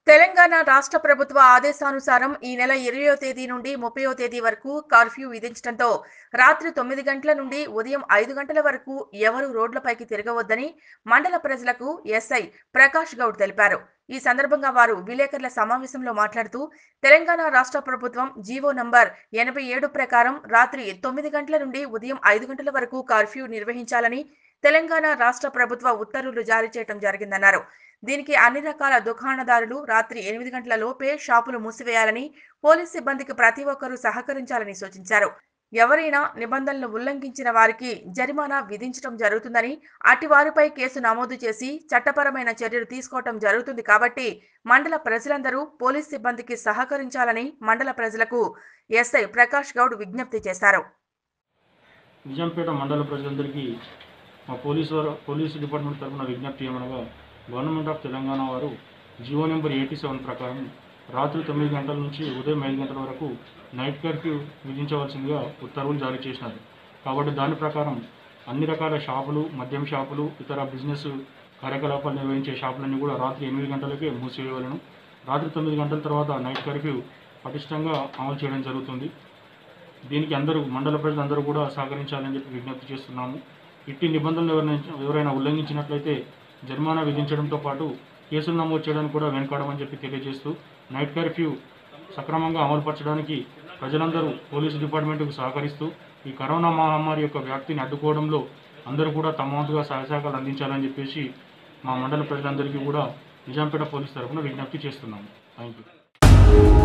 తెలంగాణ రాష్ట్ర ప్రభుత్వ ఆదేశానుసారం ఈ నెల ఇరవయో తేదీ నుండి ముప్పయో తేదీ వరకు కర్ఫ్యూ విధించడంతో రాత్రి తొమ్మిది గంటల నుండి ఉదయం ఐదు గంటల వరకు ఎవరూ రోడ్లపైకి తిరగవద్దని మండల ప్రజలకు ఎస్ఐ ప్రకాష్ గౌడ్ తెలిపారు ఈ సందర్భంగా వారు విలేకరుల సమావేశంలో మాట్లాడుతూ తెలంగాణ రాష్ట్ర ప్రభుత్వం జీవో నంబర్ ఎనభై ఏడు ప్రకారం రాత్రి తొమ్మిది గంటల నుండి ఉదయం ఐదు గంటల వరకు కర్ఫ్యూ నిర్వహించాలని తెలంగాణ రాష్ట్ర ప్రభుత్వ ఉత్తర్వులు జారీ చేయడం జరిగిందన్నారు దీనికి అన్ని రకాల దుకాణదారులు రాత్రి ఎనిమిది గంటల లోపే షాపులు మూసివేయాలని పోలీస్ సిబ్బందికి ప్రతి ఒక్కరూ సహకరించాలని సూచించారు ఎవరైనా నిబంధనలు ఉల్లంఘించిన వారికి జరిమానా విధించడం జరుగుతుందని అట్టి వారిపై కేసు నమోదు చేసి చట్టపరమైన చర్యలు తీసుకోవటం జరుగుతుంది కాబట్టి మండల ప్రజలందరూ పోలీస్ సిబ్బందికి సహకరించాలని మండల ప్రజలకు ఎస్ఐ ప్రకాష్ గౌడ్ విజ్ఞప్తి చేశారు నిజాంపేట మండల ప్రజలందరికీ మా పోలీసు వారు పోలీసు డిపార్ట్మెంట్ తరఫున విజ్ఞప్తి ఏమనగా గవర్నమెంట్ ఆఫ్ తెలంగాణ వారు జియో నెంబర్ ఎయిటీ సెవెన్ ప్రకారం రాత్రి తొమ్మిది గంటల నుంచి ఉదయం ఐదు గంటల వరకు నైట్ కర్ఫ్యూ విధించవలసిందిగా ఉత్తర్వులు జారీ చేసినారు కాబట్టి దాని ప్రకారం అన్ని రకాల షాపులు మద్యం షాపులు ఇతర బిజినెస్ కార్యకలాపాలు నిర్వహించే షాపులన్నీ కూడా రాత్రి ఎనిమిది గంటలకే మూసివేయవలను రాత్రి తొమ్మిది గంటల తర్వాత నైట్ కర్ఫ్యూ పటిష్టంగా అమలు చేయడం జరుగుతుంది దీనికి అందరూ మండల ప్రజలందరూ కూడా సహకరించాలని చెప్పి విజ్ఞప్తి చేస్తున్నాము ఇట్టి నిబంధనలు ఎవరైనా ఎవరైనా ఉల్లంఘించినట్లయితే జరిమానా విధించడంతో పాటు కేసులు నమోదు చేయడానికి కూడా వెనుకాడమని చెప్పి తెలియజేస్తూ నైట్ కర్ఫ్యూ సక్రమంగా అమలుపరచడానికి ప్రజలందరూ పోలీసు డిపార్ట్మెంట్కు సహకరిస్తూ ఈ కరోనా మహమ్మారి యొక్క వ్యాప్తిని అడ్డుకోవడంలో అందరూ కూడా తమ వంతుగా సహాయశాఖలు అందించాలని చెప్పేసి మా మండల ప్రజలందరికీ కూడా నిజాంపేట పోలీస్ తరఫున విజ్ఞప్తి చేస్తున్నాము థ్యాంక్ యూ